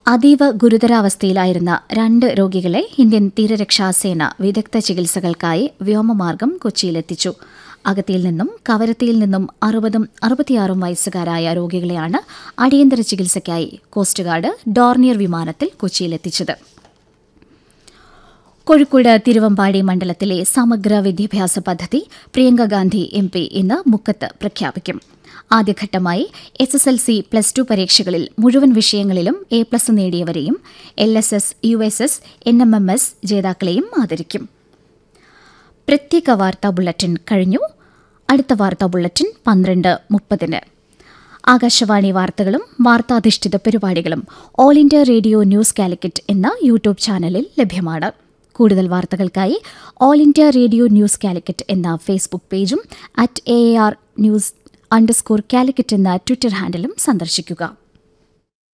അതീവ ഗുരുതരാവസ്ഥയിലായിരുന്ന രണ്ട് രോഗികളെ ഇന്ത്യൻ തീരരക്ഷാസേന വിദഗ്ധ ചികിത്സകൾക്കായി വ്യോമമാർഗം കൊച്ചിയിലെത്തിച്ചു അഗത്തിയിൽ നിന്നും കവരത്തിയിൽ നിന്നും അറുപതും അറുപത്തിയാറും വയസ്സുകാരായ രോഗികളെയാണ് അടിയന്തര ചികിത്സയ്ക്കായി കോസ്റ്റ് ഗാർഡ് ഡോർണിയർ വിമാനത്തിൽ കൊച്ചിയിലെത്തിച്ചത് കോഴിക്കോട് തിരുവമ്പാടി മണ്ഡലത്തിലെ സമഗ്ര വിദ്യാഭ്യാസ പദ്ധതി പ്രിയങ്ക ഗാന്ധി എം പി ഇന്ന് മുക്കത്ത് പ്രഖ്യാപിക്കും ആദ്യഘട്ടമായി S S L C plus two പരീക്ഷകളിൽ മുഴുവൻ വിഷയങ്ങളിലും എ പ്ലസ് നേടിയവരെയും L S S U S S N M M S ജേതാക്കളെയും ആദരിക്കും പ്രത്യേക വാർത്താ ബുള്ളറ്റിൻ കഴിഞ്ഞു അടുത്ത വാർത്താ ബുള്ളറ്റിൻ പന്ത്രണ്ട് മുപ്പതിന് ആകാശവാണി വാർത്തകളും വാർത്താധിഷ്ഠിത പരിപാടികളും All India Radio news Calicut എന്ന യൂട്യൂബ് ചാനലിൽ ലഭ്യമാണ് കൂടുതൽ വാർത്തകൾക്കായി All India Radio news Calicut എന്ന ഫേസ്ബുക്ക് പേജും at A R news underscore Calicut എന്ന ട്വിറ്റർ ഹാൻഡിലും സന്ദർശിക്കുക